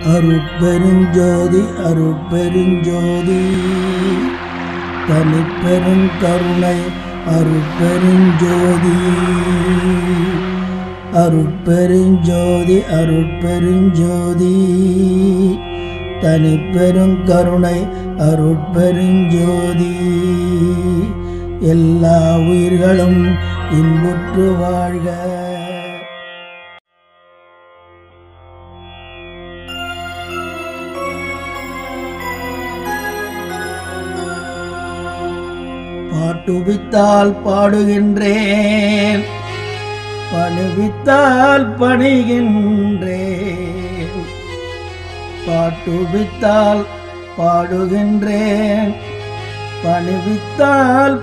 அருட்பெருஞ்சோதி அருட்பெருஞ்சோதி தனிப்பெருங்கருணை அருட்பெருஞ்சோதி அருட்பெருஞ்சோதி அருட்பெருஞ்சோதி தனிப்பெருங்கருணை அருட்பெருஞ்சோதி எல்லா உயிர்களும் இன்புற்று வாழ்க பாட்டுவித்தால் பாடுகின்றேன் பணிவித்தால் பணிகின்றேன் பாட்டுவித்தால் பாடுகின்றேன் பணிவித்தால்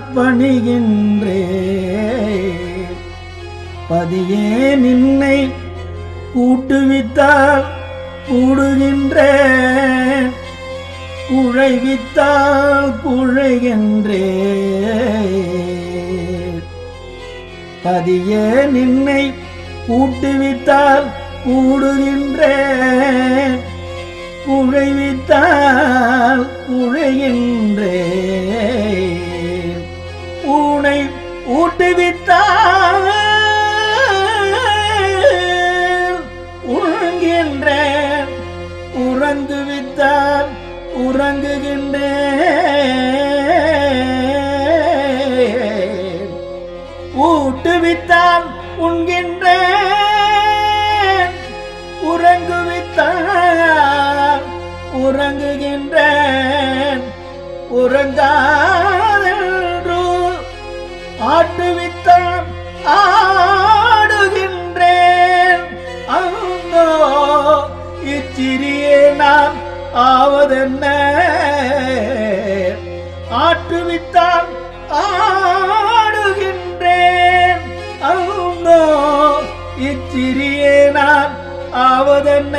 பணிகின்றேன் பதியே நின்னை கூட்டுவித்தால் கூடுகின்றேன் குழைவித்தால் குழைகின்றேன் பதியே நின்னை கூட்டுவித்தால் கூடுகின்றேன் குழைவித்தால் குழைகின்றேன் பூனை ஊட்டுவித்தால் உறங்குகின்றேன் உறங்குவித்தால் உறங்குகின்றேன் ஊட்டுவித்தால் உண்கின்றேன் உறங்குவித்தால் உறங்குகின்றேன் உறங்காதென்று ஆட்டுவித்தால் ஆடுகின்றேன் அந்தோ இச்சிறியே நான் ஆவதென்ன ஆட்டுவித்தால் ஆடுகின்றேன் அந்தோ இச்சிறியே நான் ஆவதென்ன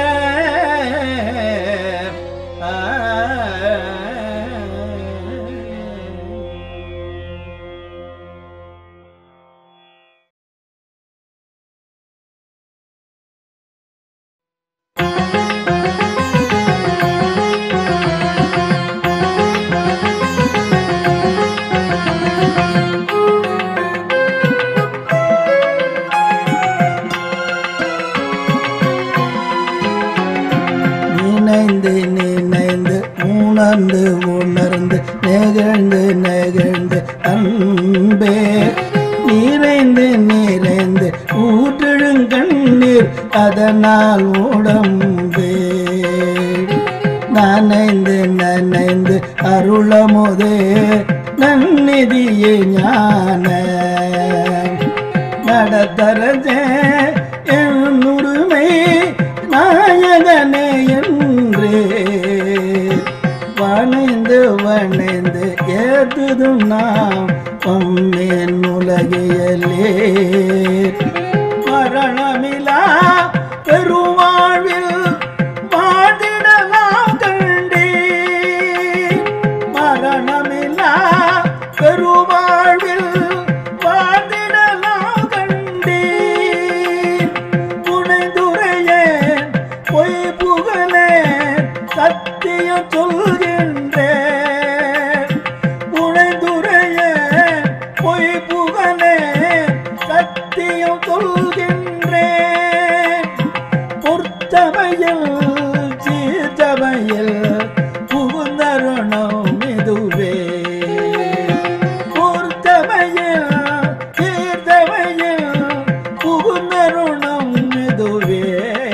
நினைந்து நினைந்து உணர்ந்து உணர்ந்து நெகிழ்ந்து நெகிழ்ந்து அன்பே நிறைந்து நிறைந்து ஊற்றிடுங்கண்ணீர் அதனால் உடம்பே நனைந்து நனைந்து அருளமுதே நன்னிதியே ஞான நடத்தரஜே என்னுரிமை நாயகனே என்று வணைந்து வணைந்து ஏதுதும் நாம் பொம்மேன் உலகியலே மரணமிலா பெருவாழ்வில் வாழ்ந்திடலாம் கண்டே மரணமில்லா பெருவாழ்வில் வாழ்ந்திடலாம் கண்டே புனைந்துரையே பொய் புகழே சத்தியம் சொல்கின்றேன் புனைந்துரையே பொய் புகழே சத்தியம் சொல்கின்றேன் பொற்சபையில் சீர்சபையில் புகுந்தருணம் இதுவே பொற்சபையில் சீர்சபையில் புகுந்தருணம் இதுவே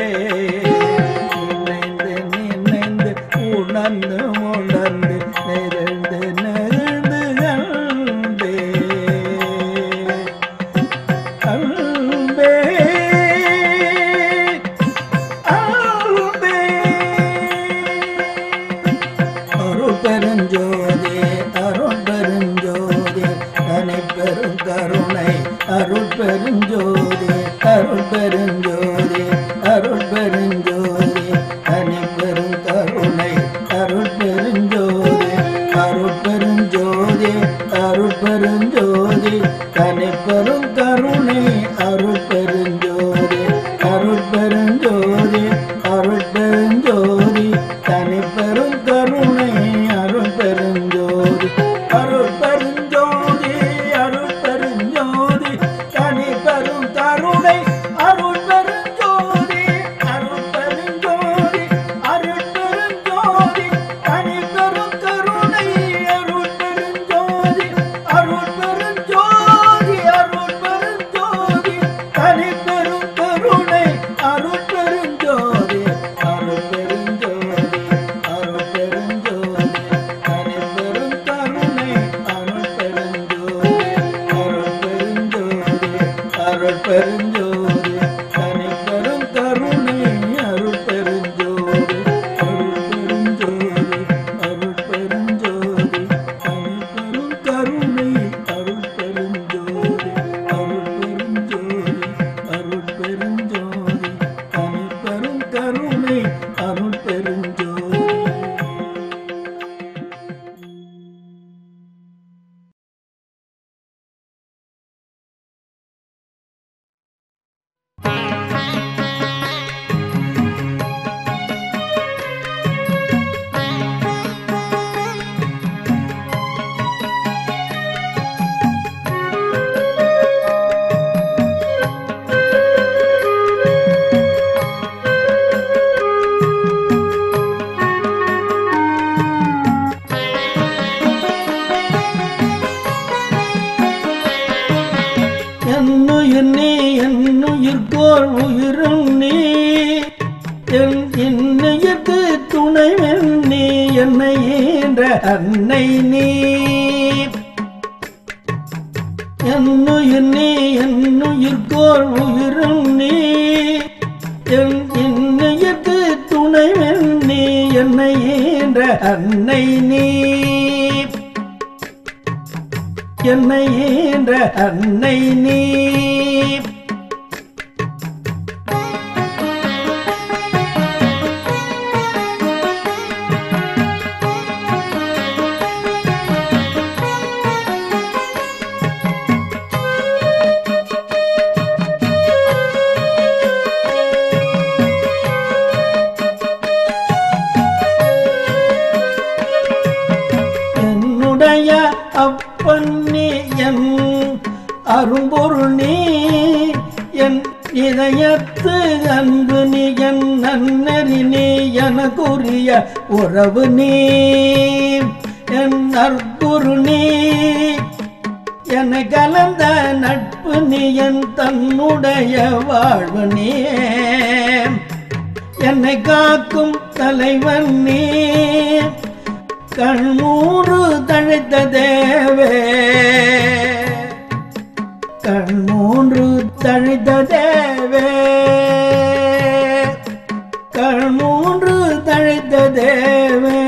நினைந்து நினைந்து உணர்ந்து உணர்ந்து நெகிழ்ந்து நெகிழ்ந்து கண்டே அன்பே அன்பே அருள் பெருஞ்சோதி அருள் பெருஞ்சோதி தனி பெருங்கருணை அருள் பெருஞ்சோதி அருள் பெருஞ்சோதி அருள் பெருஞ்சோதி தனி பெருங்கருணை அருள் பெருஞ்சோதி அருள் பெருஞ்சோதி அருள் பெருஞ்சோதி தனி பெருங்கருணை அருள் பெருஞ்சோதி அருள் பெருஞ்சோதி அருள் பெருஞ்சோதி என் இன்னையத்து துணை நீ என்னை ஈன்ற அன்னை நீ என்னுயிர் நீ என்னுயிர்கோர் உயிரும் நீ என் இன்னையத்து துணை நீ என்னை ஈன்ற அன்னை நீ என்னை ஈன்ற அன்னை நீ என்னுடைய அப்பன் நீ என் அரும்பொருள் நீ என் இதயத்து அன்பு நீ என் நன்னறி நீ எனக்குரிய உறவு நீ என் நற்குரு நீ என்னை கலந்த நட்பு நீ என் தன்னுடைய வாழ்வு நீ என்னை காக்கும் தலைவன் நீ கண்மூறு தழைத்த தேவே கண்மூன்று தழைத்த தேவே கண்மூன்று தழைத்த தேவே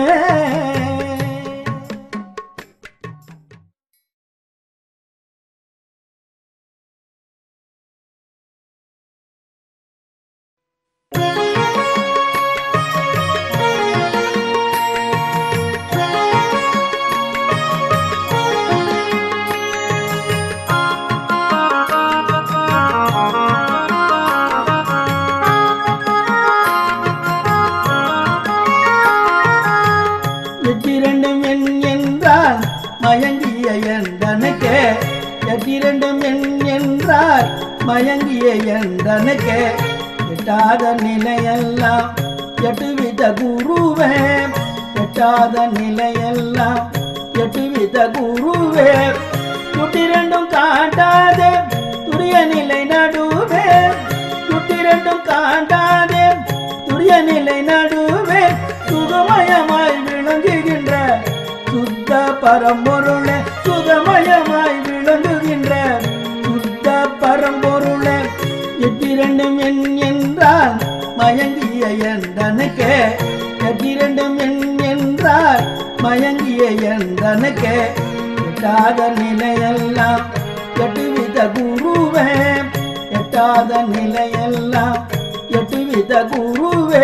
எட்டிரண்டும் எண் என்றால் மயங்கிய என்றனக்கே எட்டிரண்டும் எண் என்றால் மயங்கிய என்றனக்கே எட்டாத நிலையெல்லாம் எட்டுவித குருவே எட்டாத நிலையெல்லாம் எட்டுவித குருவே சுட்டிரண்டும் காட்டாதே துரிய நிலை நடுவே சுட்டிரண்டும் காட்டாதே துரிய நிலை நடுவே சுகமயமாய் விளங்குகின்ற சுத்த பரம்பொருளே சுகமயமாய் விளங்குகின்ற சுத்த பரம்பொருளே எட்டிரண்டும் எண் என்றால் மயங்கிய என்றனக்கே எட்டிரண்டும் எண் என்றால் மயங்கிய என்றனக்கே எட்டாத நிலையெல்லாம் எட்டுவித குருவே எட்டாத நிலையெல்லாம் எட்டுவித குருவே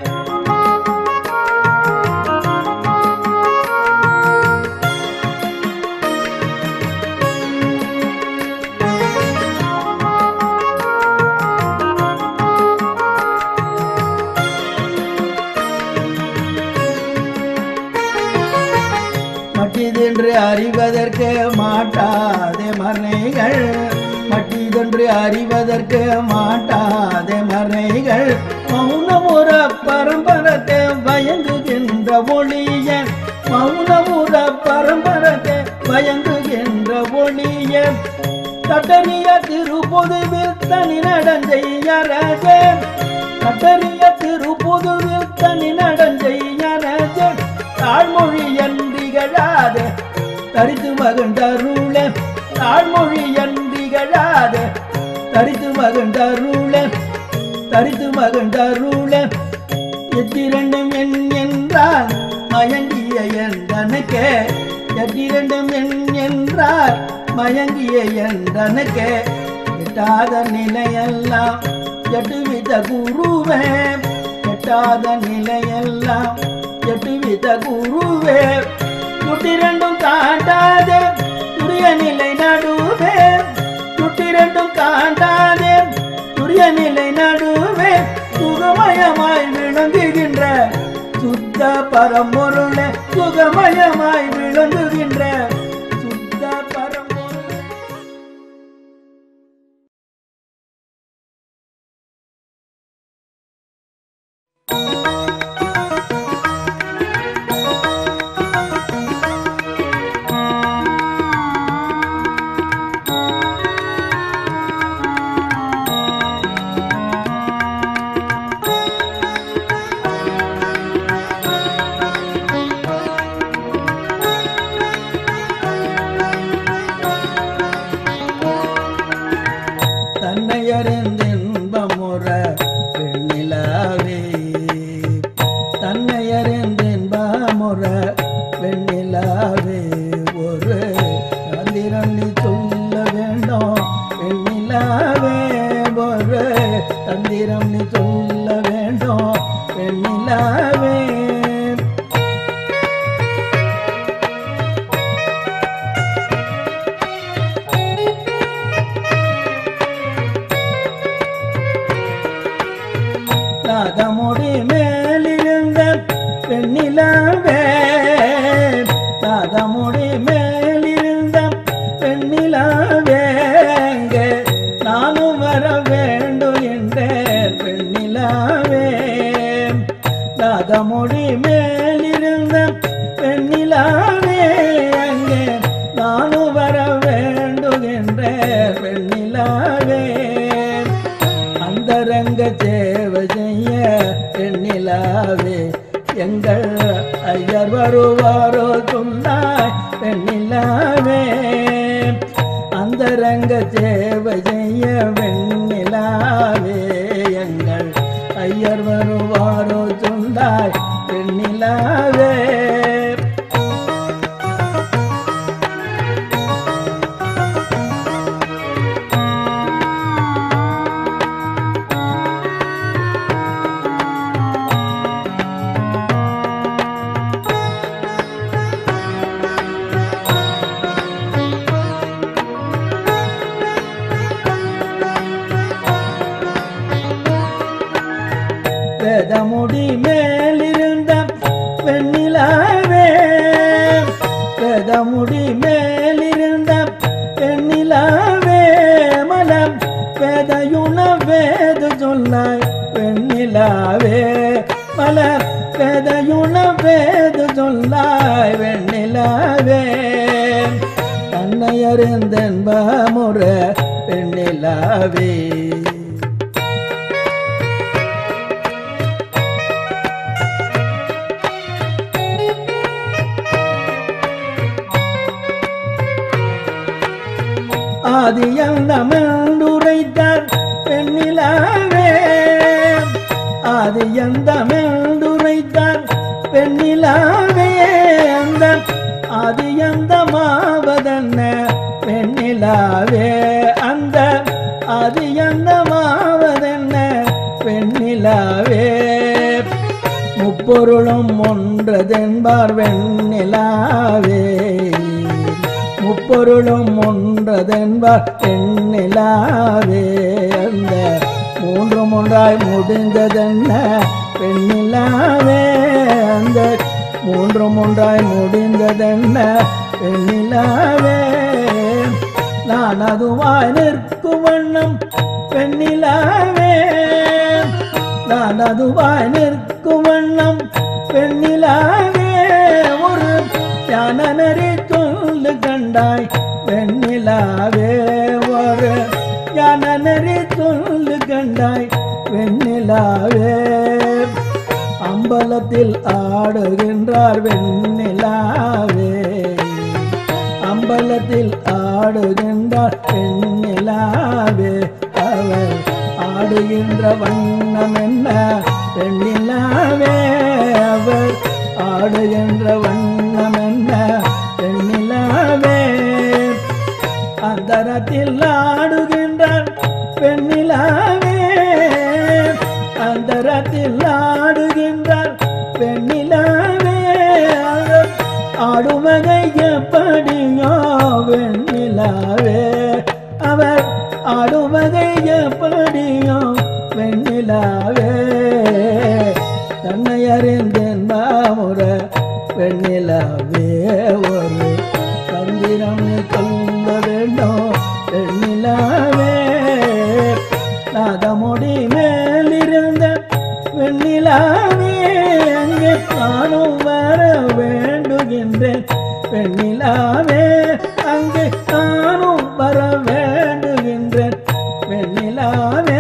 மட்டிதென்று அறிவதற்கு மாட்டாதே மறைகள் மட்டிதென்று அறிவதற்கு மாட்டாதே மறைகள் மௌனமுற பரம்பரத்தை பயங்குகின்ற ஒளிய மௌனமுற பரம்பரத்தை பயங்குகின்ற ஒளிய தட்டனிய திருப்பொதுவில் தனி நடஞ்செய்யரசே தட்டனிய திருப்பொதுவில் தனி நடஞ்செய்யரசே தாழ்மொழி என்றிகழாத தரித்து மகண்டருள தாழ்மொழி என்றிகழாத தரித்து மகண்டருள தரித்து மகண்டருள எத்திரண்டும் எண் என்றால் மயங்கிய என்றனக்கே எத்திரண்டும் எண் என்றால் மயங்கிய என்றனக்கே எட்டாத நிலையெல்லாம் எட்டுவித குருவே எட்டாத நிலையெல்லாம் எட்டுவித குருவே சுட்டிரண்டும் காட்டாதே துரிய நிலை நடுவே சுட்டிரண்டும் காட்டாதே துரிய நிலை நடுவே சுகமயமாய் விளங்குகின்ற சுத்த பரம்பொருளே சுகமயமாய் விளங்குகின்ற சுத்த பரம்பொருளே ராதமுடி மேலிருந்த பெண்ணிலாவே ராதமுடி மேலிருந்த பெண்ணிலாவே அங்கே நானும் வர வேண்டும் என்ற பெண்ணிலாவே ராதமுடி மேலிருந்த பெண்ணிலாவே அங்கே நானும் வர வேண்டும் என்ற பெண்ணிலாவே அந்தரங்க சேவை செய்ய பெண்ணிலாவே எங்கள் ஐயர் வருவாரோ சொன்னாய் பெண்ணிலாவே அந்தரங்க சேவை செய்ய வெண்ணிலாவே எங்கள் ஐயர் வருவாரோ சொன்னாய் பெண்ணிலாவே வேதமுடி மேலிருந்த பெண்ணிலாவே வேதமுடி மேலிருந்த பெண்ணிலாவே மலம் வேதையுண வேது சொன்னாய் பெண்ணிலாவே மலம் வேதையுண வேது சொன்னாய் வெண்ணிலாவே தன்னை அறிந்தென்ப முறை பெண்ணிலாவே ஆதியந்தமெண்டுரைத்தார் பெண்ணிலாவே ஆதியந்தமெண்டுரைத்தார் பெண்ணிலாவே அந்த ஆதியந்தமாவதென்ன பெண்ணிலாவே அந்த ஆதியந்தமாவதென்ன பெண்ணிலாவே முப்பொருளும் ஒன்றதென்பார் வெண்ணிலாவே முப்பொருளும் ஒன்றதென்பார் பெண்ணிலாவே அந்த மூன்றும் ஒன்றாய் முடிந்ததென்ன பெண்ணிலாவே அந்த மூன்றும் ஒன்றாய் முடிந்ததென்ன பெண்ணிலாவே நான் அதுவாய் நிற்கும் வண்ணம் பெண்ணிலாவே நான் அதுவாய் நிற்கும் வண்ணம் பெண்ணிலாவே ஒரு ஞானநறி சொல்லு கண்டாய் வெண்ணிலாவே ஒரு ஞானநறி சொல்லு கண்டாய் வெண்ணிலாவே அம்பலத்தில் ஆடுகின்றார் வெண்ணிலாவே அம்பலத்தில் ஆடுகின்றார் பெண்ணிலாவே அவர் ஆடுகின்ற வண்ணம் என்ன பெண்ணிலாவே அவர் ஆடுகின்ற வண்ணம் என்ன பெண்ணிலாவே அந்தரத்தில் ஆடுகின்றார் பெண்ணிலாவே அந்தரத்தில் ஆடுகின்றார் பெண்ணிலாவே அவர் ஆடுவதை எப்படியோ வெண்ணிலாவே அவர் ஆடுவதை எப்படியோ வெண்ணிலாவே தன்னை அறிந்தேன் பாமுற வெண்ணிலாவே ஒரு தந்திரம் சொல்ல வேண்டும் வெண்ணிலாவே நாதமுடி மேலிருந்த வெண்ணிலாவே அங்கே நானும் வர வேண்டுகின்றேன் வெண்ணிலாவே அங்கே நானும் வர வேண்டுகின்றேன் வெண்ணிலாவே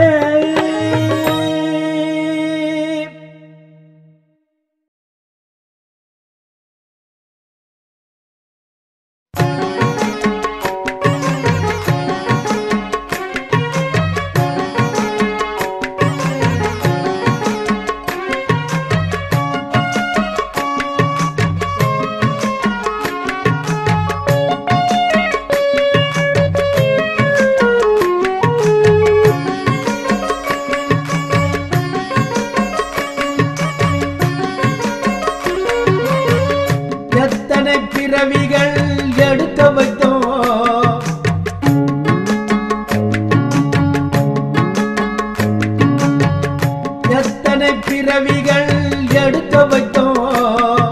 பிறவிகள் எடுக்க வைத்தோம்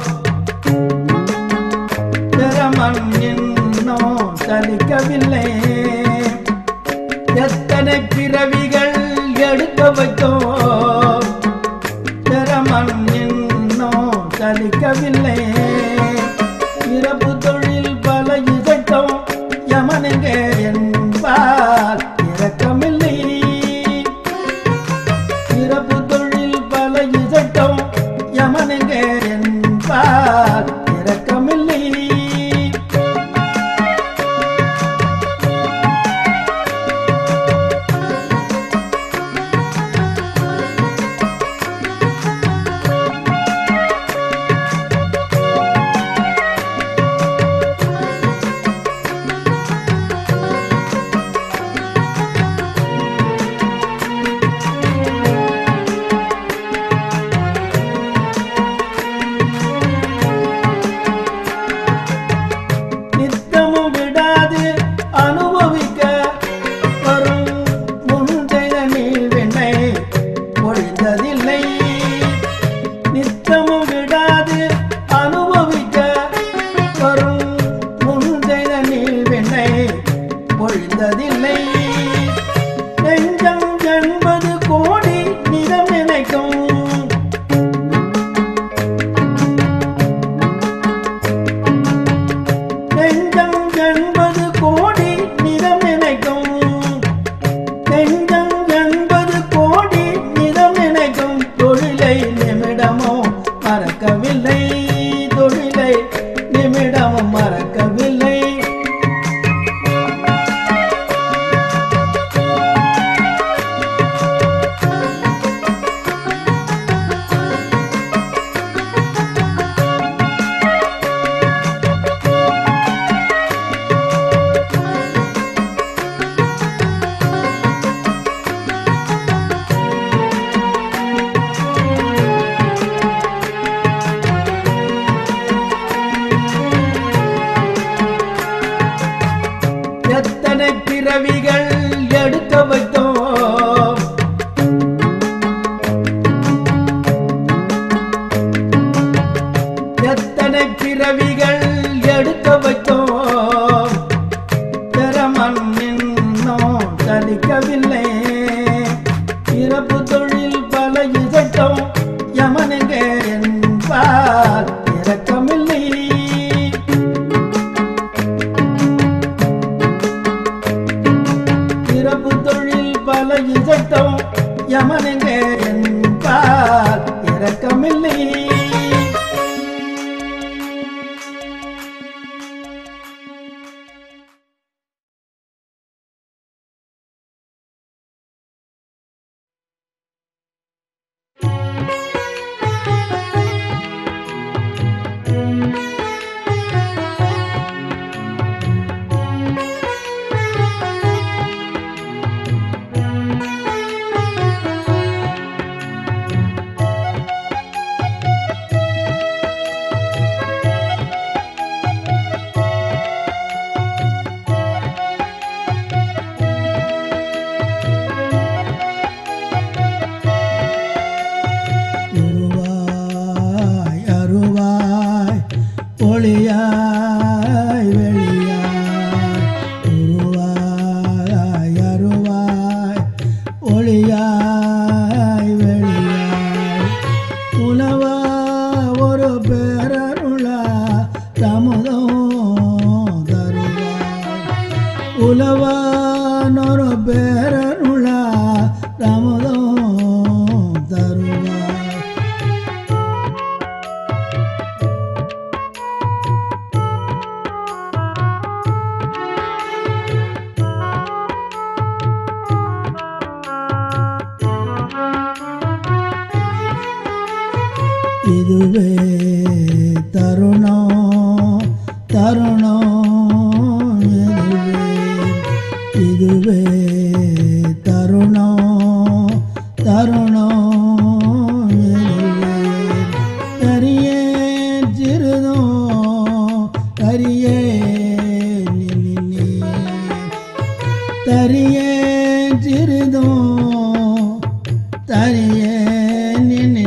திறமன் இன்னும் சலிக்கவில்லை எத்தனை பிறவிகள் எடுக்க வைத்தோம் திறமன் இன்னும் சலிக்கவில்லை இறப்பு தொழில் பல இசைத்தோம் யமனுங்க என்பால் இரக்கமில்லை இறப்பு தொழில் பல இசைத்தோம் யமனுங்க என்பால் இரக்கமில்லை நித்தமும் விடாது அனுபவிக்க வரும் முந்தைய நீழ்வினை ஒழிந்ததில்லை நித்தமும் விடாது அனுபவிக்க வரும் முந்தைய நீழ்வினை ஒழிந்ததில்லை நெஞ்சம் என்பது கோடி நிறம் நினைக்கும் நெஞ்சம் என்பது கோடி நிறம் நினைக்கும் நெஞ்சம் என்பது கோடி நிறம் நினைக்கும் தொழிலை நிமிடமோ மறக்கவில்லை தொழிலை நிமிடமும் மறக்கவில்லை எத்தனை பிறவிகள் எடுக்க வைத்தோம் எத்தனை பிறவிகள் எடுக்க வைத்தோம் திறமன் இன்னும் சலிக்கவில்லை இறப்பு தொழில் பல இசைத்தோம் யமனுங்க என்பால் இரக்கமில்லை இறப்பு தொழில் பல இசைத்தோம் யமனுங்க என்பால் இரக்கமில்லை உருவாய் அருவாய் ஒளியாய் வெளியாய் உருவாய் அருவாய் ஒளியாய் வெளியாய் உணவா ஒரு பேரருளா தமுதம் தருவாய் உலவானொரு பேரருளா தமுதம் தருவாய் இதுவே தருணம் தருணம் இதுவே இதுவே தருணம் தருணம் இதுவே கரியே சிறுதோ கரியே நின்னே தரியே சிறுதோ தரியே நின்னே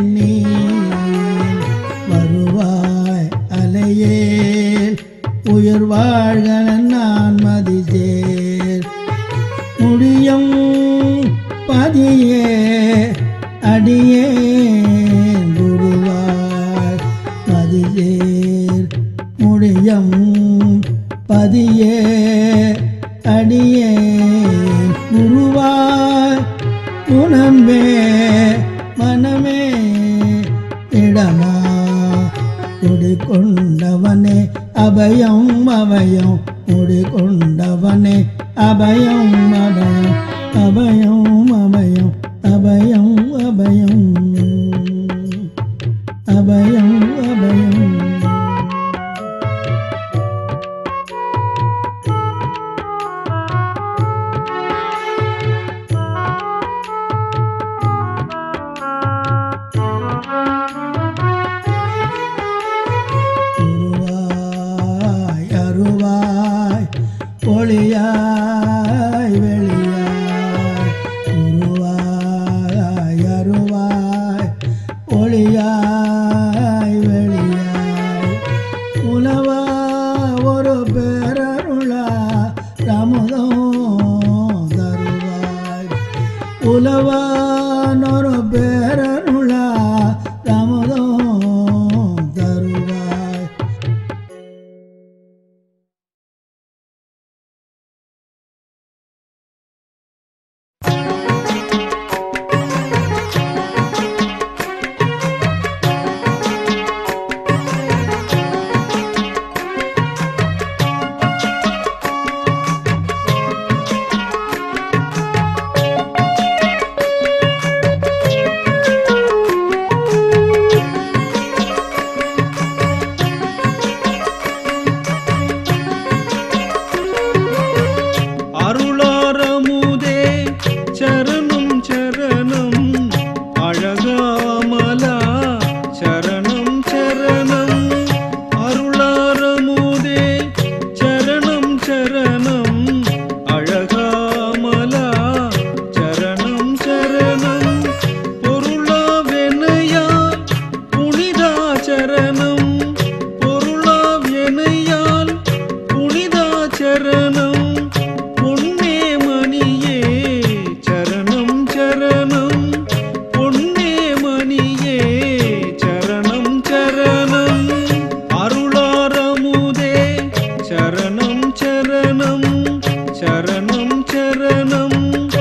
உயிர் வாழ்க நான் மதிசேர் முடியும் பதியே அடியே குருவாய் மதிசேர் முடியும் பதியே அடியே குருவாய் குணமே மனமே இடமா கொண்டவனே அபயம் அபயம் கொண்டவனே அபயம் அபயம் அபயம் அபயம் அபயம் அபயம் அபயம் அபயம் உருவாய் அருவாய் ஒளியாய் வெளியாய் உருவாய் அருவாய் ஒளியாய் வெளியாய் உலவா ஒரு பேரருளா ரமுதம் தருவாய் உலவானொரு பேரருளா ரமுதம் தருவாய் அருளாரமுதே சரணம் சரணம் அழகாமலா சரணம் சரணம் அருளாரமுதே சரணம் சரணம் அழகாமலா சரணம் சரணம் பொருளாவெனையால் புனிதா சரணம் பொருளாவெனையால் புனிதா சரணம் பொன்னே மணியே சரணம் சரணம் பொன்னே மணியே சரணம் சரணம் அருளாரமுதே சரணம் சரணம் சரணம் சரணம்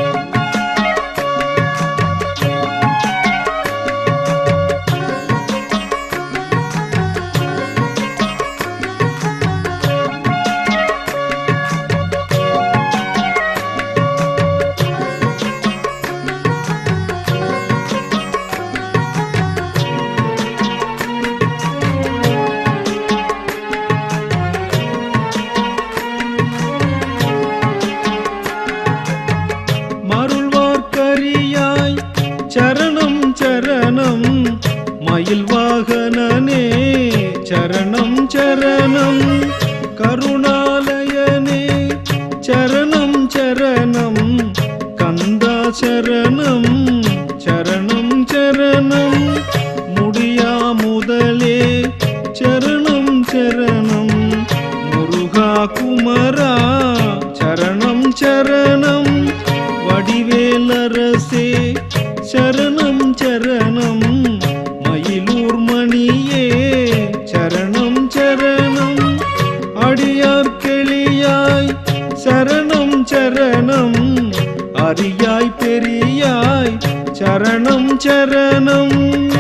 மருள்வார்க்கரியாய் சரணம் சரணம் மயில் வாகனனே சரணம் சரணம் கருணாலயனே சரணம் சரணம் கந்தா சரணம் சரணம் சரணம் முடியா முதலே சரணம் சரணம் முருகா குமரா சரணம் சரணம் வடிவேலரசே சரணம் சரணம் மயிலூர் மணியே சரணம் சரணம் அடியார் கிளியாய் சரணம் சரணம் அரியாய் பெரியாய் சரணம் சரணம்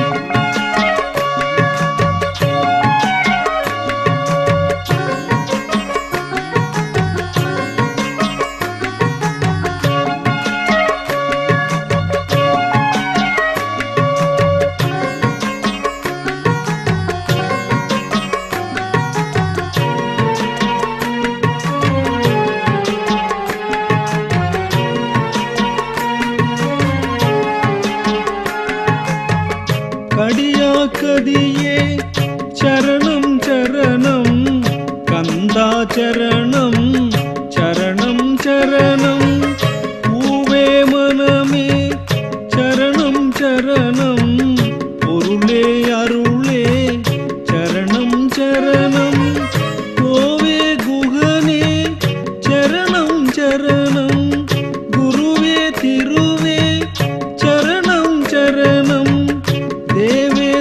கடியாக்கதியே சரணம் சரணம் கந்தா சரணம் சரணம் சரணம் பூவே மனமே சரணம் சரணம் பொருளே அருளே சரணம் சரணம் கோவே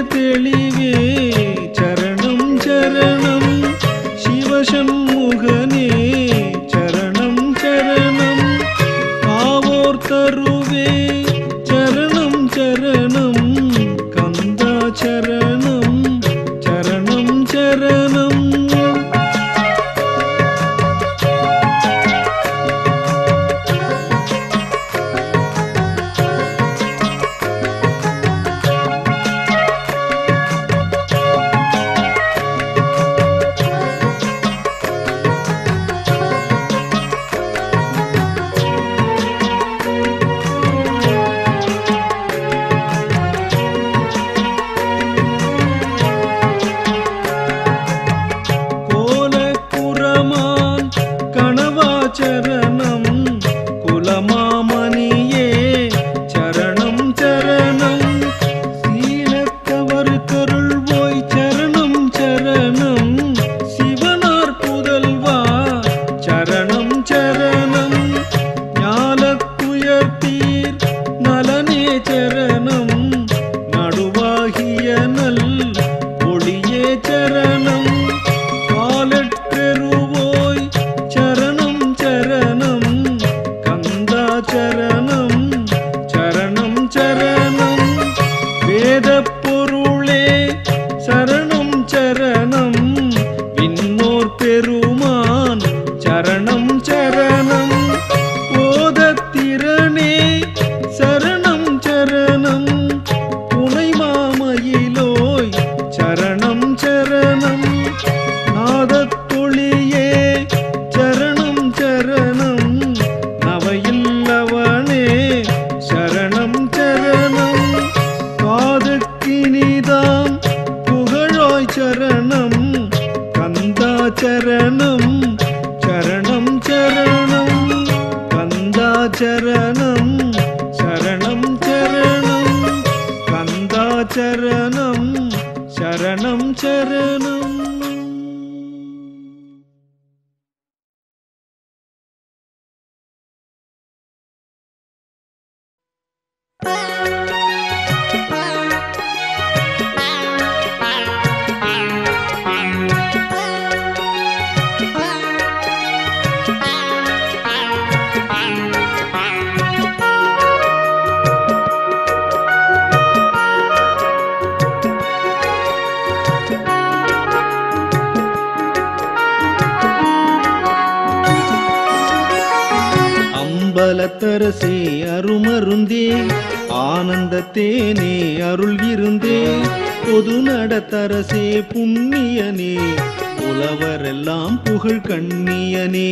தெளிவே சரணம் சரணம் சிவசண்முகனே சரணம் சரணம் ஆவோர் தருவே சரணம் சரணம் கந்தா சரணம் சரணம் சரணம் கோலக்குரமான் கணவாச்சரணம் குலமாமணியே சரணம் சரணம் சீலத்தவர் கருள் போய் சரணம் சரணம் சிவனார் புதல்வா சரணம் சரணம் ஞாலத்துயர்த்தீர் நலனே சரணம் நடுவாகிய நல் ஒளியே சரணம் காலற்றெருவோய் சரணம் சரணம் கந்தா சரணம் சரணம் சரணம் வேத பொருளே சரணம் சரணம் விண்ணோர் பெருமான் சரணம் சரணம் போதத்திறனே சரணம் சரணம் துணை மாமயிலோய் சரணம் சரணம் நாதத்தொழியே சரணம் சரணம் நவையில்லவனே சரணம் சரணம் காதுக்கினிதாம் புகழாய் சரணம் கந்தா சரணம் சரணம் சரணம் கந்தா சரணம் சரணம் சரணம் கந்தா சரணம் சரணம் சரணம் அம்பலத்தரசே அருமருந்தே ஆனந்த தேனே அருள் இருந்தே பொது நடத்தரசே புண்ணியனே புலவரெல்லாம் புகழ் கண்ணியனே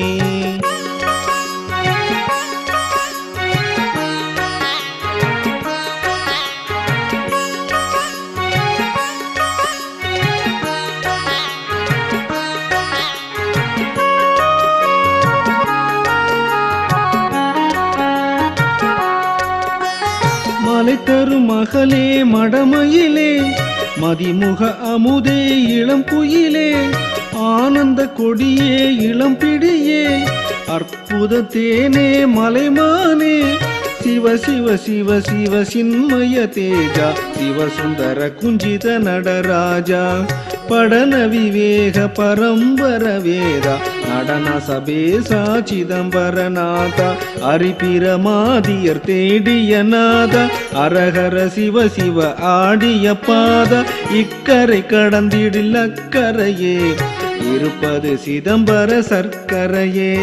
மலை தரும் மகளே மடமயிலே மதிமுக அமுதே இளம் குயிலே ஆனந்த கொடியே இளம் பிடியே அற்புத தேனே மலைமானே சிவ சிவ சிவ சிவ சின்மய தேஜா சிவசுந்தர குஞ்சித நடராஜா படன விவேக பரம்பர வேத நடன சபேசா சிதம்பரநாத அரிபிரமாதியர் தேடிய நாத அரஹர சிவ சிவ ஆடிய பாத இக்கரை கடந்திடில் அக்கரையே இருப்பது சிதம்பர சர்க்கரையே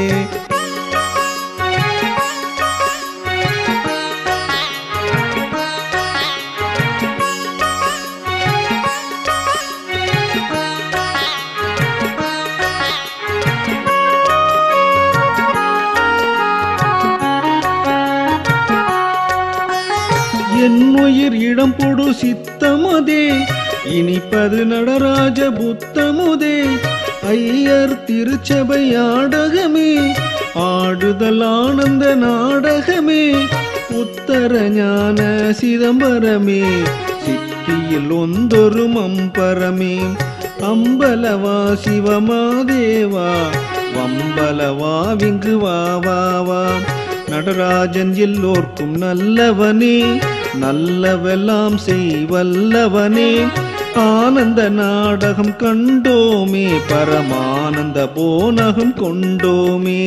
என் உயிர் இடம் பொடு சித்தமுதே இனிப்பது நடராஜ புத்தமுதே ஐயர் திருச்சபை ஆடகமே ஆடுதல் ஆனந்த நாடகமே உத்தர ஞான சிதம்பரமே சித்தியில் ஒந்தொரு மம்பரமே அம்பலவா சிவமாதேவா வம்பலவா விங்கு வா வா வா நடராஜன் எல்லோர்க்கும் நல்லவனே நல்லவெல்லாம் செய்வல்லவனே ஆனந்த நாடகம் கண்டோமே பரமானந்த போனகம் கொண்டோமே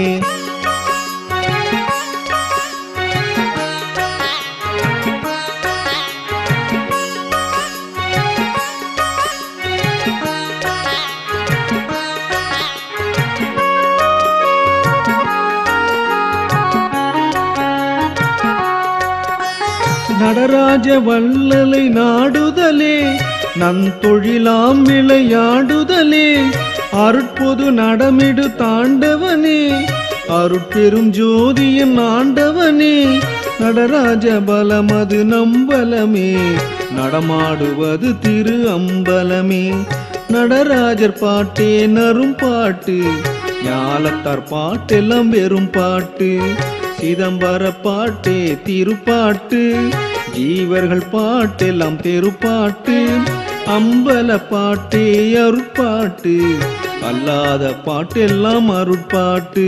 நடராஜ வள்ளலை நாடுதலே நந்தொழிலாம் விளையாடுதலே அருட்பொது நடமிடு தாண்டவனே அருட்பெரும் ஜோதியின் ஆண்டவனே நடராஜ பலமது நம்பலமே நடமாடுவது திரு அம்பலமே நடராஜர் பாட்டே நரும் பாட்டு ஞாலத்தார் பாட்டெல்லாம் வெறும் பாட்டு சிதம்பர பாட்டே திருப்பாட்டு ஜீவர்கள் பாட்டெல்லாம் தெருப்பாட்டு அம்பல பாட்டே அருட்பாட்டு அல்லாத பாட்டெல்லாம் அருட்பாட்டு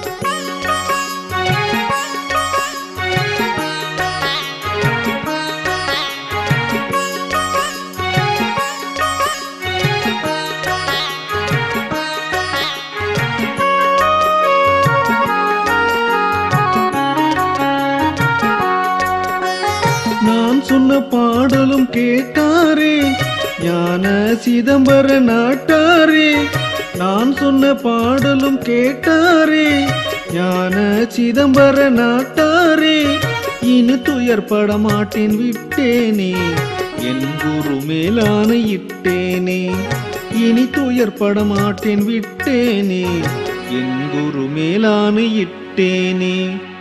நான் சொன்ன பாடலும் கேட்டாரே ஞான சிதம்பர நாட்டாரே நான் சொன்ன பாடலும் கேட்டாரே ஞான சிதம்பர நாட்டாரே இனி துயர்பட மாட்டேன் விட்டேனே என் குரு மேலான இட்டேனே இனி துயர்பட மாட்டேன் விட்டேனே என் குரு மேலான இட்டேனே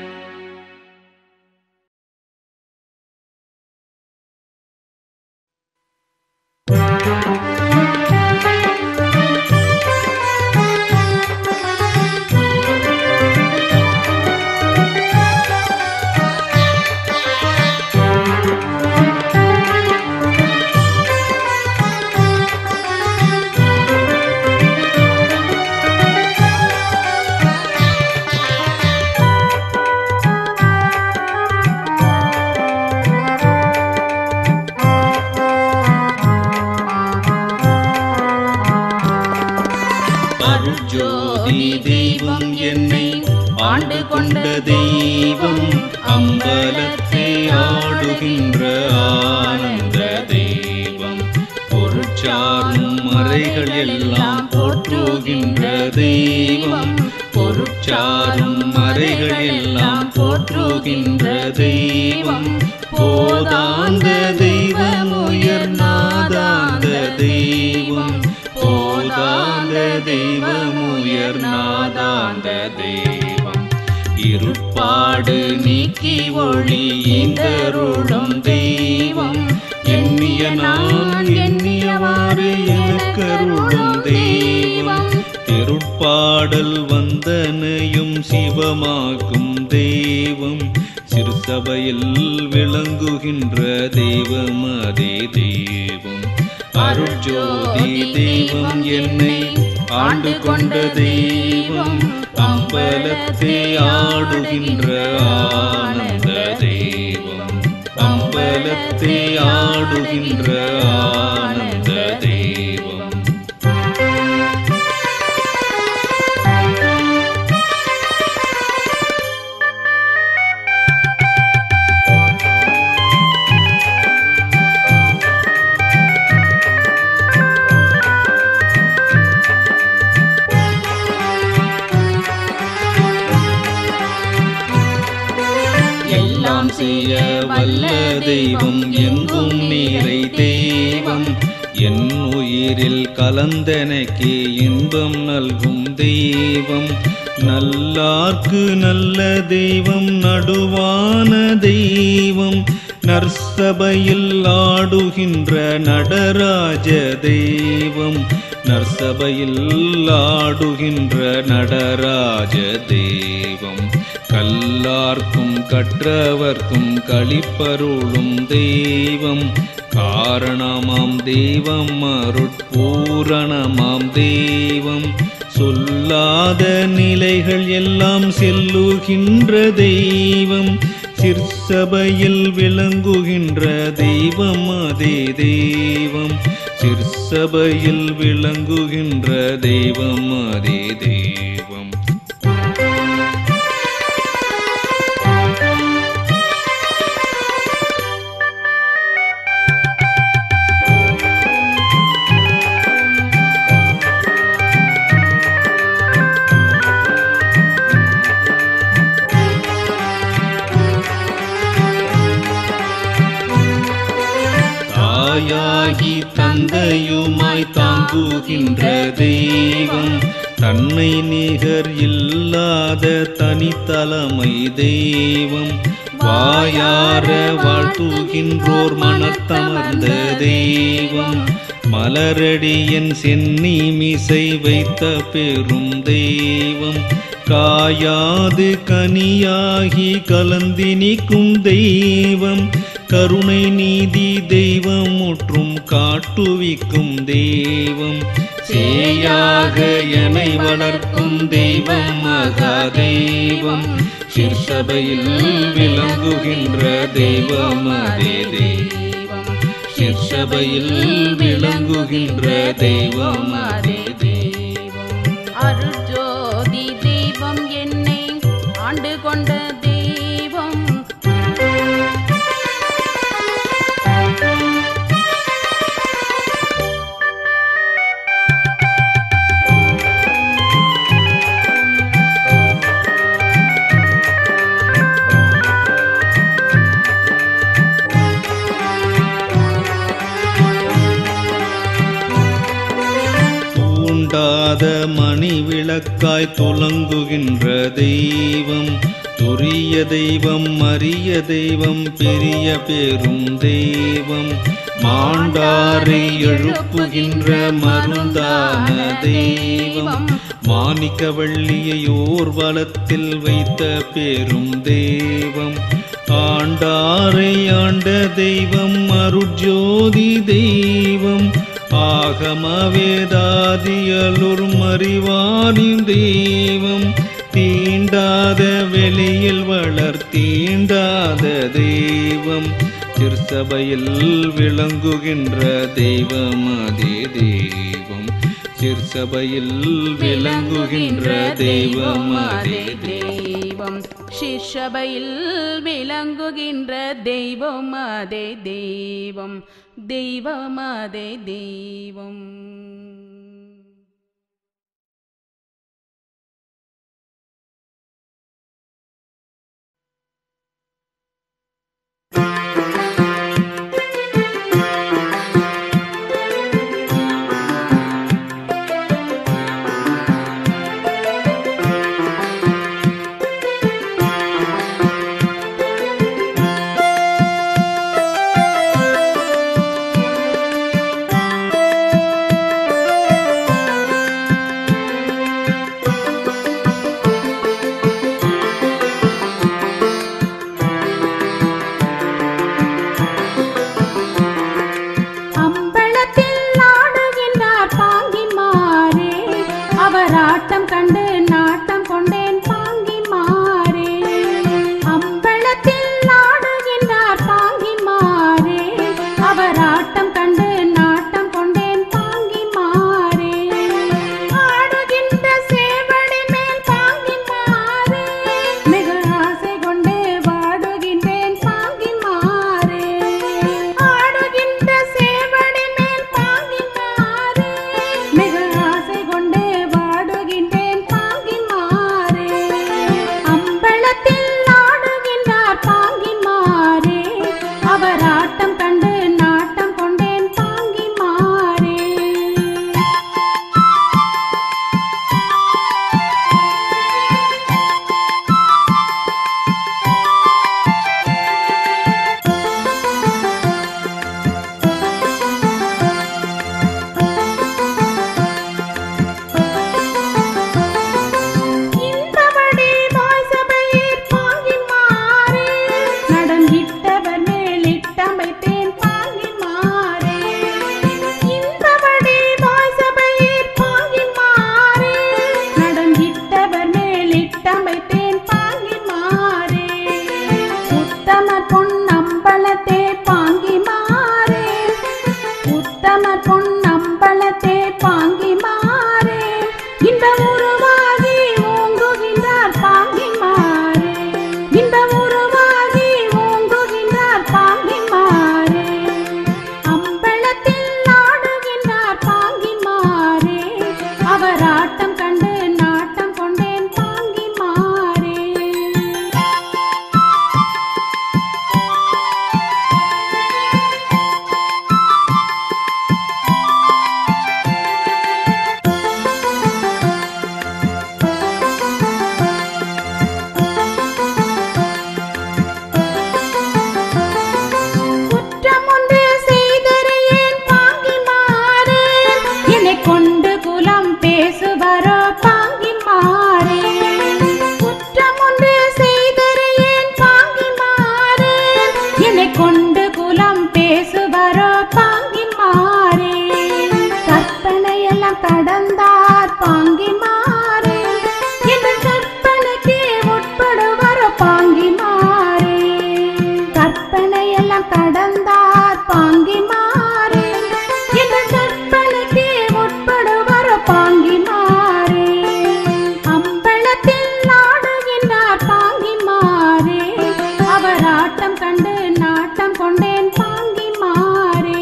அருட்ஜோதி தெய்வம் என்னை ஆண்டு கொண்ட தெய்வம் அம்பலத்தை ஆடுகின்ற ஆனந்த தெய்வம் பொருட்சாரும் மறைகள் எல்லாம் போற்றுகின்ற தெய்வம் பொருட்சாரும் மறைகள் எல்லாம் போற்றுகின்ற தெய்வம் போதாந்த தெய்வம் உயர்நாதாந்த தெய்வம் போதாந்த தெய்வம் உயர்நாதாந்த தெய்வம் இருப்பாடு நீக்கி ஒளி இந்தருளும் தெய்வம் எண்ணிய நான் எண்ணியவாறு எனக்கருளும் தெய்வம் திருப்பாடல் வந்தனையும் சிவமாக்கும் தெய்வம் சிறுசபையில் விளங்குகின்ற தெய்வம் அதே தெய்வம் அருட்ஜோதி தெய்வம் என்னை ஆண்டு கொண்ட தெய்வம் அம்பலத்தை ஆடுகின்ற ஆனந்த தெய்வம் அம்பலத்தை ஆடுகின்ற ஆனந்த தெய்வம் எல்லாம் செய்ய வல்ல தெய்வம் எங்கும் நீரை தெய்வம் என் உயிரில் கலந்தனக்கே இன்பம் நல்கும் தெய்வம் நல்லார்க்கு நல்ல தெய்வம் நடுவான தெய்வம் நற்சபையில் ஆடுகின்ற நடராஜ தெய்வம் நற்சபையில் ஆடுகின்ற நடராஜ தெய்வம் கல்லார்க்கும் கற்றவர்க்கும் களிப்பருளும் தெய்வம் காரணமாம் தெய்வம் அருட்பூரணமாம் தெய்வம் சொல்லாத நிலைகள் எல்லாம் செல்லுகின்ற தெய்வம் சிற்ச சிற்சபையில் விளங்குகின்ற தெய்வம் அதே தெய்வம் சிற்சபையில் விளங்குகின்ற தெய்வம் அதே தெய்வம் தாயாகி தந்தையுமாய் தாங்குகின்ற தெய்வம் தன்னை நிகர் இல்லாத தனித்தலைமை தெய்வம் வாயார வாழ்த்துகின்றோர் மனத்தமர்ந்த தெய்வம் மலரடியன் சென்னி மிசை வைத்த பெரும் தெய்வம் காயாது கனியாகி கலந்தினிக்கும் தெய்வம் கருணை நீதி தெய்வம் முற்றும் காட்டுவிக்கும் தெய்வம் சேயாக எனை வளர்க்கும் தெய்வம் மகா தெய்வம் சிற்சபையில் விளங்குகின்ற தெய்வம் அதே தெய்வம் சிற்சபையில் விளங்குகின்ற தெய்வம் அதே தெய்வம் அருட்ஜோதி தெய்வம் என்னை ஆண்டு கொண்ட தெய்வம் தூண்டாத மணி விளக்காய் துலங்குகின்ற தெய்வம் துரிய தெய்வம் அரிய தெய்வம் பெரிய பெரும் தெய்வம் மாண்டாரை எழுப்புகின்ற மருந்தான தெய்வம் மாணிக்க வள்ளியை ஓர் வலத்தில் வைத்த பெரும் தெய்வம் ஆண்டாரை ஆண்ட தெய்வம் அருட்ஜோதி தெய்வம் ஆகம வேதாதியலுர் மறிவானின் தெய்வம் தீண்டாத வெளியில் வளர் தீண்டாத தெய்வம் திருச்சபையில் விளங்குகின்ற தெய்வம் அதே தெய்வம் திருச்சபையில் விளங்குகின்ற தெய்வம் அதே தெய்வம் தெய்வம் சிஷபையில் விளங்குகின்ற தெய்வம் அதே தெய்வம் தெய்வம் அதே தெய்வம் உத்தமர் பொன்னம்பலத்தே பாங்கி மாறே இந்த உருவாகி ஓங்குகின்றார் பாங்கி மாறே இந்த உருவாகி ஓங்குகின்றார் பாங்கி மாறே அம்பலத்தில் ஆடுகின்றார் பாங்கி மாறே அவர் ஆட்டம் கண்டு நாட்டம் கொண்டேன் பாங்கி மாறே குற்றம் ஒன்று செய்தறியேன் பாங்கி மாறு என்னை கொண்டு குலம் பேசுவரோ பாங்கி மாறு குற்றம் ஒன்று செய்தறியேன் பாங்கி மாறு என்னை கொண்டு குலம் பேசுவரோ பாங்கி மாறு கற்பனையெல்லாம் கடந்தார் பாங்கி மாறு இந்த கற்பனைக்கு உட்படுவரோ பாங்கி மாறு கற்பனையெல்லாம் கடந்தார் பாங்கி மாறு இந்த கற்பனைக்கு உட்படுவரோ பாங்கி மாறு அம்பலத்தில் ஆடுகின்றார் பாங்கி மாறே அவர் ஆட்டம் கண்டு நாட்டம் கொண்டேன் பாங்கி மாறே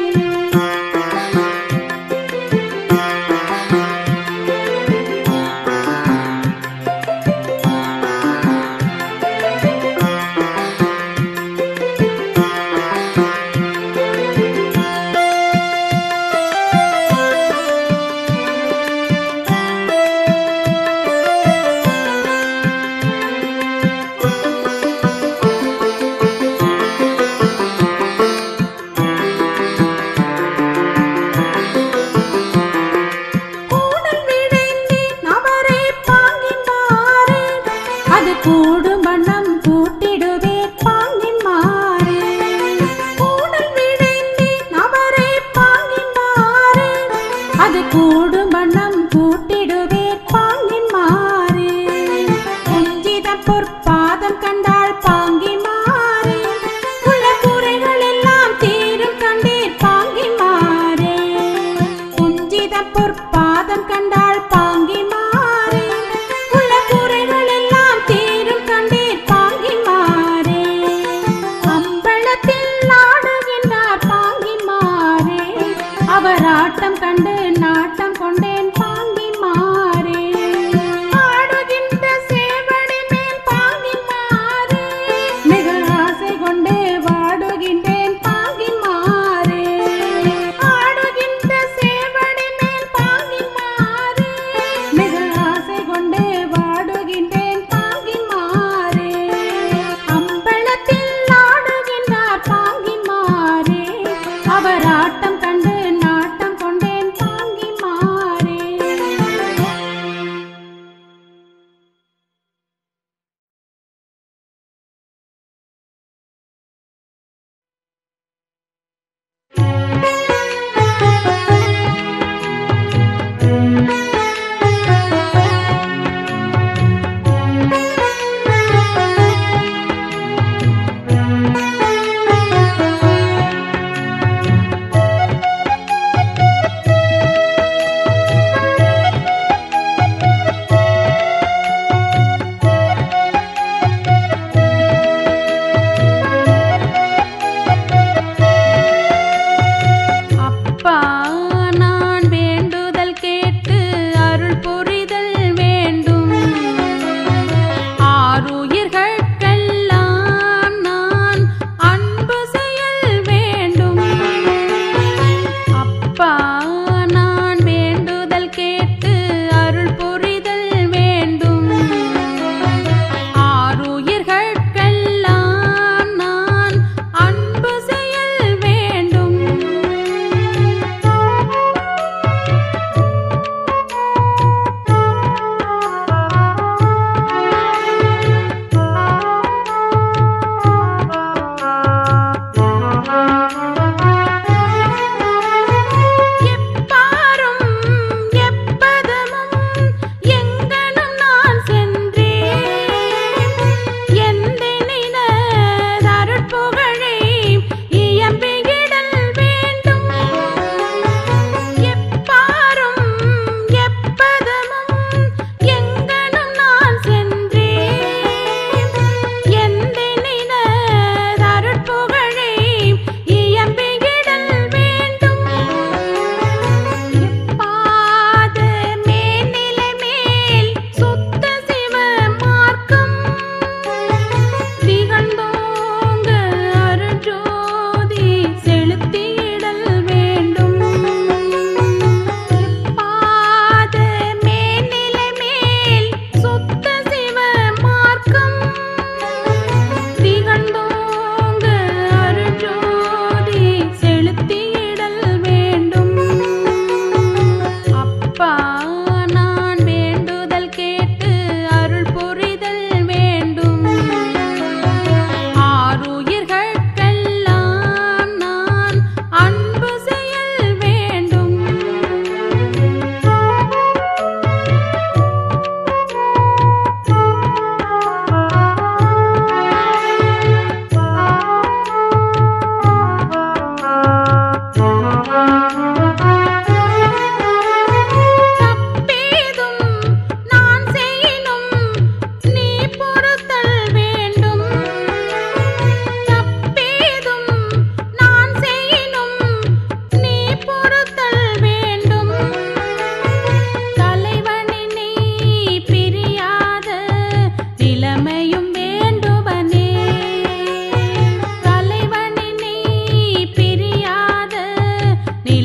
கூடல் விழைந்தேன் அவரை பாங்கினாரே அது கூடும் வண்ணம் கூட்டிடுவே பாங்கினாரே கூடல் விழைந்தேன் அவரை பாங்கினாரே அது கூடும் வண்ணம் கூட்டிடுவே பாங்கினாரே குஞ்சித பொற்பாதம் கண்டாள் பாங்கினாரே உள்ள குறைகள் எல்லாம் தீரும் கண்டீர் பாங்கினாரே குஞ்சித பொற்பாதம் கண்டாள் பாங்கி மாறே உள்ள குறைகள் எல்லாம் தீரும் கண்டீர் பாங்கி மாறே அம்பலத்தில் ஆடுகின்றார் பாங்கி மாறே அவர் ஆட்டம் கண்டு நாட்டம் கொண்டேன் பாங்கி மாறே ஆடுகின்ற சேவடி மேல் பாங்கி மாறே மிக ஆசை கொண்டே வாடுகின்றேன் பாங்கி மாறே ஆடுகின்ற சேவடி மேல் பாங்கி மாறே மிக ஆசை கொண்டே வாடுகின்றேன் பாங்கி மாறே அம்பலத்தில் ஆடுகின்றார் பாங்கி மாறே அவர் ஆட்டம் கண்டு நாட்டம் கொண்டேன் பாங்கி மாறே அப்பா நான் வேண்டுதல் கேட்டு அருள் புரிதல் வேண்டும் ஆறுயிர்கட்கெல்லாம் நான் அன்பு செயல் வேண்டும் அப்பா நான் வேண்டுதல் கேட்டு அருள் புரிதல் வேண்டும் ஆறுயிர்கட்கெல்லாம் நான் அன்பு செயல் வேண்டும்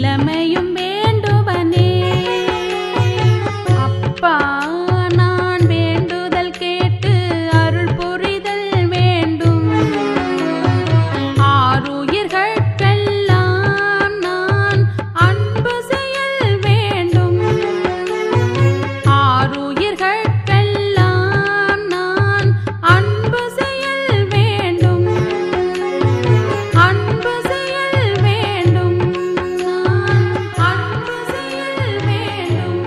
இளமையும் வேண்டுவனே அப்பா நான் வேண்டுதல் கேட்டு அருள் புரிதல் வேண்டும் ஆறுயிர்கட்கெல்லாம் நான் அன்பு செயல் வேண்டும் ஆறுயிர்கட்கெல்லாம் நான் அன்பு செயல் வேண்டும் அன்பு செயல் வேண்டும் நான் அன்பு செயல் வேண்டும்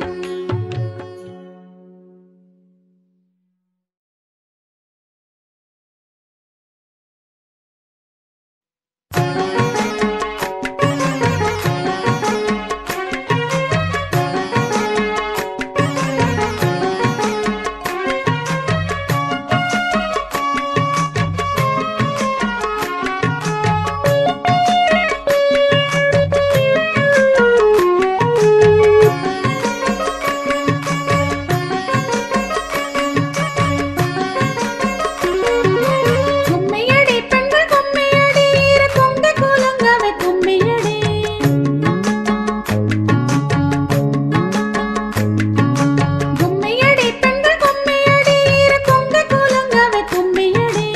கும்மியடி பெண்கள் கும்மியடி இரு கொங்க கூலங்கவை கும்மியடி கும்மியடி பெண்கள் கும்மியடி இரு கொங்க கூலங்கவை கும்மியடி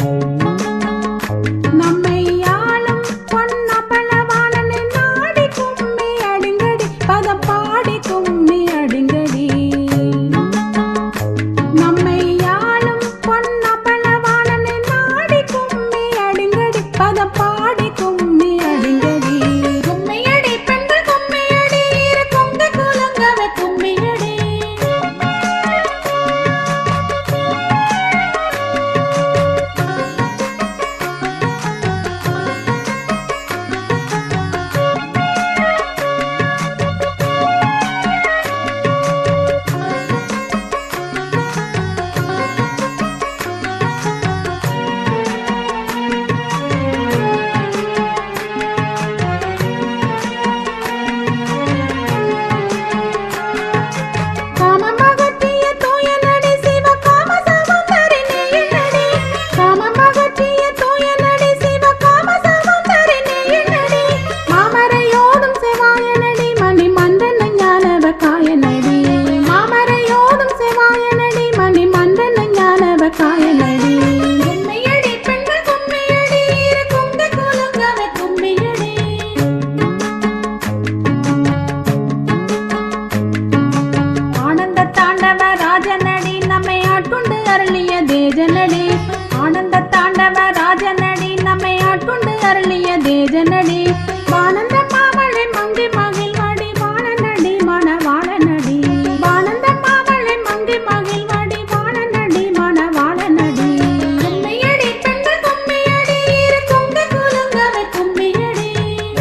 நம்மை ஆளும் பொன்னப்பளவாளனை நாடி கும்மி அடிங்கடி பதம் பாடி கும்மி அடிங்கடி நம்மை யாழும் பொன்னப்பளவாளனை நாடி கும்மி அடிங்கடி பதம் பாடி கும்மி அடிங்கடி கும்மியடி பெண்கள் கும்மியடி இரு கொங்க கூலங்கவை கும்மியடி காமமகற்றிய தூயனடி சிவ காம சமுந்தரி நீயனடி காமமகற்றிய தூயனடி சிவ காம சமுந்தரி நீயனடி மாமரையோடும் செவாயனடி மணி மந்தன ஞானவ காயனடி மாமரையோடும் செவாயனடி மணி மந்தன ஞானவ காயனடி கும்மியடி பெண்கள் கும்மியடி இரு குங்க குலங்கவ கும்மியடி ஆனந்த தாண்டவ ராஜனடி நம்மை ஆட்கொண்டு அருளிய தேஜனடி ஆனந்த தாண்டவ ராஜனடி நம்மை ஆட்கொண்டு அருளிய தேஜனடி வானந்த மாமலை மங்கி மகிழ்வாடி வானநடி மணவாளனடி வானந்த மாமலை மங்கி மகிழ்வாடி வானநடி மணவாளனடி கும்மியடி பெண்கள் கும்மியடி இரு கொங்க குலங்கவை கும்மியடி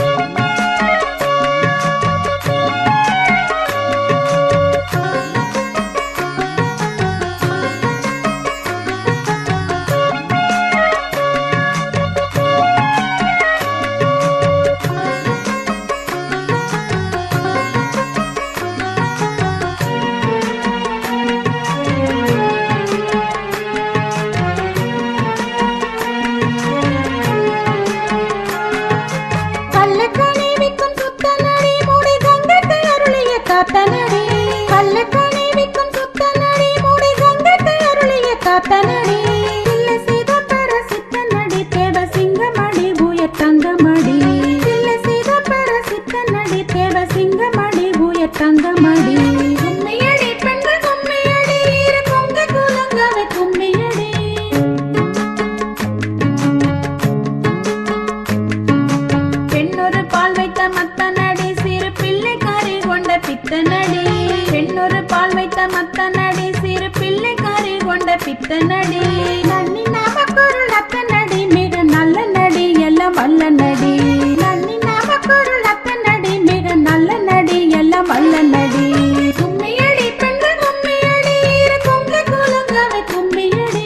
கள்ளக்கணி விக்கும் சுத்தனடி மூடி கங்கத்தை அருளிய காத்தனடி கள்ளக்கணி விக்கும் சுத்தனடி மூடி கங்கத்தை அருளிய காத்தனடி இல்ல சீதப்பர சித்தனடி தேவ சிங்கமடி பூய தங்கமடி இல்ல சீதப்பர சித்தனடி தேவ சிங்கமடி பூய தங்கமடி கும்மியடி பெண்கள் கும்மியடி இரு கொங்க குலங்கவை கும்மியடி பெண்ணொரு பால் வைத்த மத்தனடி சிறு பிள்ளைக்காரி கொண்ட பித்தனடி பெண்ணொரு பால் வைத்த மத்தனடி சிறு பிள்ளைக்காரி கொண்ட பித்தனடி நன்னி நாமக்கொருள் அத்தனடி மிக நல்ல நடி எல்லாம் வல்ல நடி நன்னி நாமக்கொருள் அத்தனடி மிக நல்ல நடி எல்லாம் வல்ல நடி கும்மியடி பெண்கள் கும்மியடி இரு கொங்க குலங்கவை கும்மியடி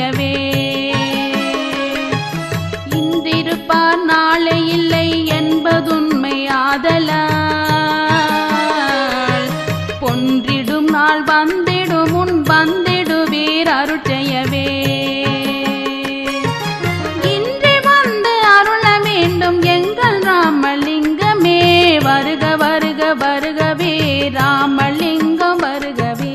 அருட்செயவே இன்றிருப்பார் நாளை இல்லை என்பதுண்மை ஆதலால் பொன்றிடும் நாள் வந்திடும் முன் வந்திடுவீர் அருட்செயவே இன்றே வந்து அருள வேண்டும் எங்கள் ராமலிங்கமே வருக வருக வருகவே ராமலிங்கம் வருகவே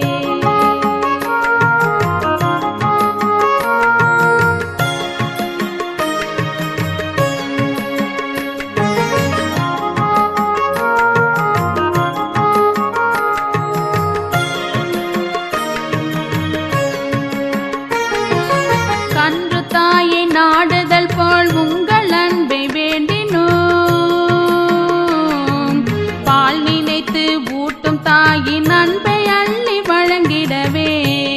கன்று தாயை நாடுதல் போல் உங்கள் அன்பை வேண்டினோம் பால் நினைத்து ஊட்டும் தாயின் அன்பை அள்ளி வழங்கிடவே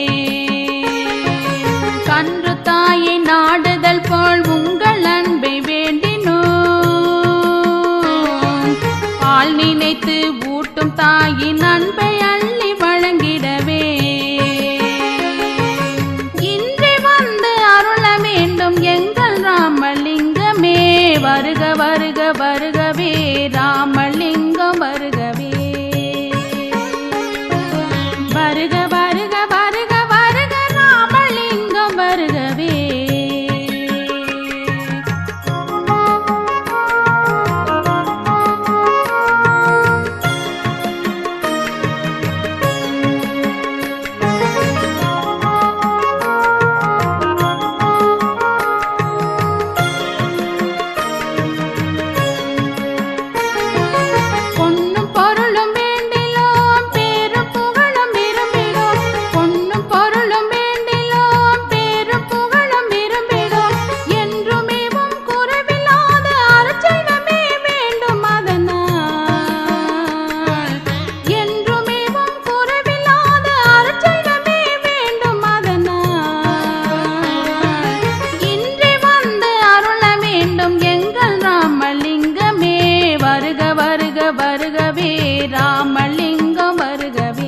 கன்று தாயை நாடுதல் போல் உங்கள் அன்பை வேண்டினோம் பால் நினைத்து ஊட்டும் தாயின் அன்பை அள்ளி வழங்கிடவே இன்றே வந்து அருள வேண்டும் எங்கள் ராமலிங்கமே வருக வருக வருகவே ராமலிங்கம் வருகவே வருக வருக வருக வருக ராமலிங்கம் வருகவே பொன்னும் பொருளும் வேண்டிலோம் பேரும் புகழும் விரும்பினோம் பொன்னும் பொருளும் வேண்டிலோம் பேரும் புகழும் விரும்பினோம் என்றுமே உம் குறைவில்லாத அர்ச்சனமே வேண்டும் அதனால் என்றுமே உம் குறைவில்லாத அர்ச்சனமே வேண்டும் அதனால் இன்றே வந்து அருள வேண்டும் எங்கள் ராமலிங்கமே வருக வருக வருகவே ராமலிங்கம் வருகவே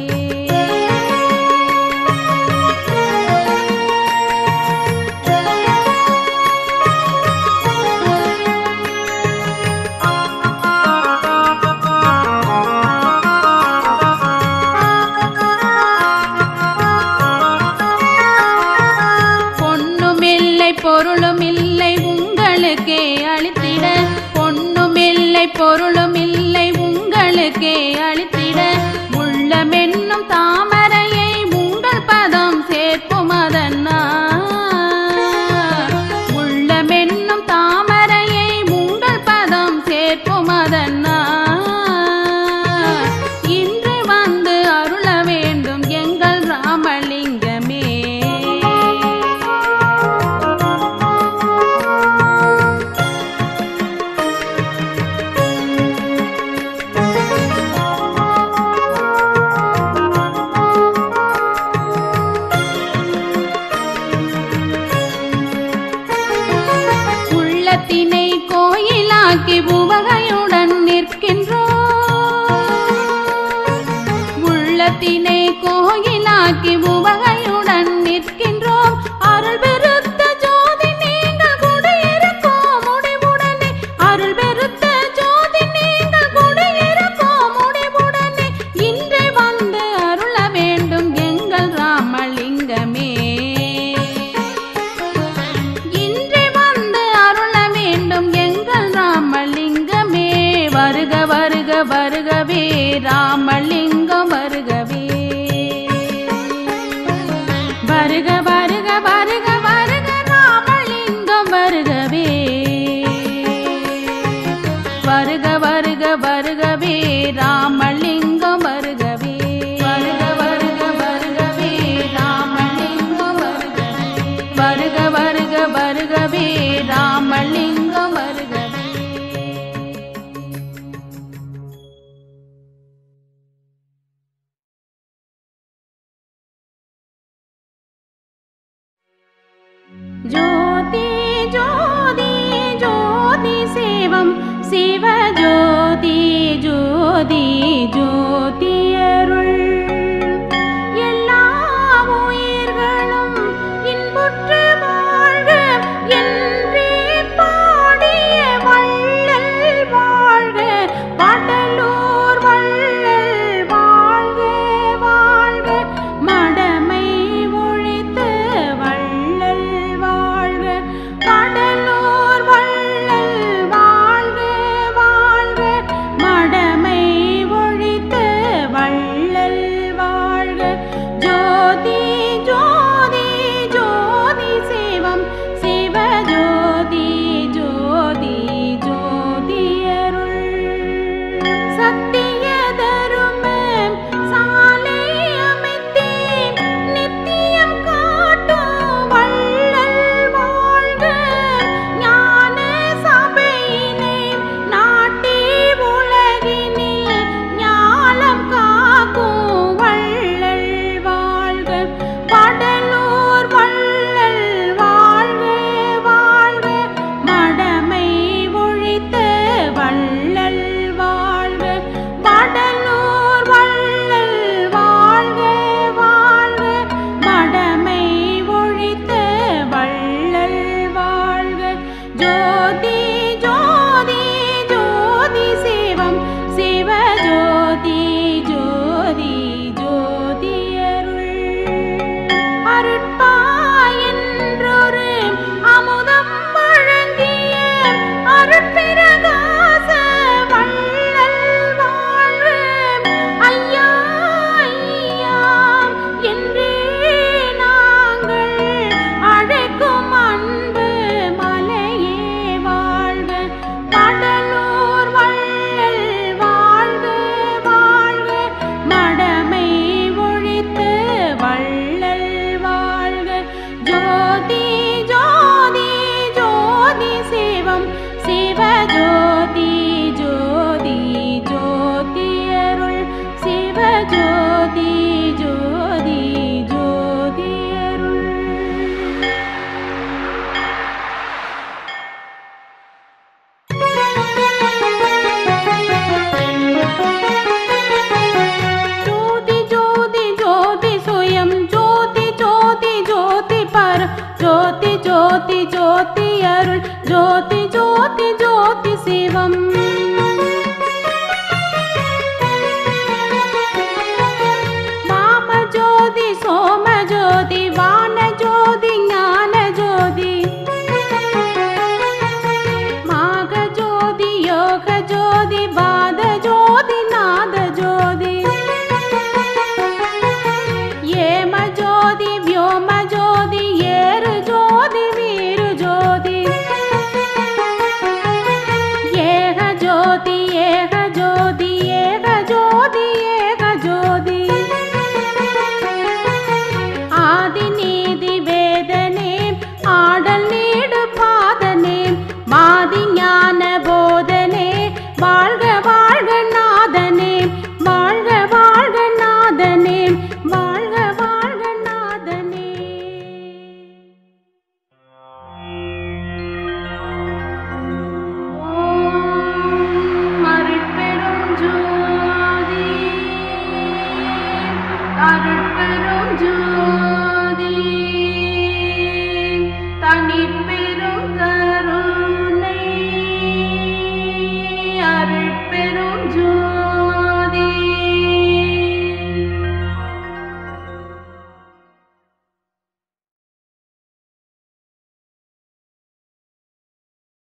பொன்னும் இல்லை பொருளும் இல்லை உங்களுக்கே அளித்திட பொன்னும் இல்லை பொருளும் இல்லை உங்களுக்கே அளித்திட உள்ளமென்னும் தாமரையை உங்கள் பதம் சேர்ப்பும் அதனால் உள்ளமென்னும் தாமரையை உங்கள் பதம் சேர்ப்பும் அதனால் இன்று வந்து அருள வேண்டும் எங்கள் ராமலிங்கமே உள்ளத்தினை கோயிலாக்கி உவகையுடன் நிற்கின்றோம் உள்ளத்தினை கோயிலாக்கி உவகையுடன் நிற்கின்றோம் அருள் பெருத்த ஜோதி நீங்கள் குடியிருக்கோம் முடிவுடனே அருள் பெருத்த ஜோதி நீங்கள் குடியிருக்கோம் முடிவுடனே இன்றே வந்து அருள வேண்டும் எங்கள் ராமலிங்கமே இன்றே வந்து அருள வேண்டும் எங்கள் ராமலிங்கமே வருக வருக வருகவே ராமலிங்கம் வருகவே வருக வருக வருக வருக ராமலிங்கம் வருகவே வருக வருக வருகவே ராமலிங்கம் வருகவே வருக வருக வருகவே ராமலிங்கம் வருகவே வருக வருக வருகவே ராமலிங்கம் வருகவே ஜோதி ஜோதி ஜோதி சேவம் சிவ ஜோதி ஜோதி ஜோதி அருள் எல்லா உயிர்களும் இன்புற்ற ஜோதி ஜோதி ஜோதி சிவம் சிவஜோதி ஜோதி ஜோதி அருள் சிவஜோதி ஜோதி ஜோதி அருள் ஜோதி ஜோதி ஜோதி சுயம் ஜோதி ஜோதி ஜோதி பர ஜோதி ஜோதி ஜோதி அருள் ஜோதி ஜோதி ஜோதி சிவம் வாம ஜோதி சோம ஜோதி வான ஜோதி ஞான ஜோதி மாக ஜோதி யோக ஜோதி பாத ஜோதி நாத ஜோதி ஏம ஜோதி வியோம ஜோதி ஏறு ஜோதி வீரு ஜோதி ஏக ஜோதி ஏக ஜோதி ஏக ஜோதி ஏக ஜோதி ஆதி நீதி வேதனே ஆடல் நீடு பாதனே மாதி ஞான போதனே வாழ்க வாழ்க நாதனே வாழ்க வாழ்க நாதனே வாழ்க வாழ்க நாதனே ஓம் அருட்பெரும் ஜோதி அருட்பெரும் ஜோதி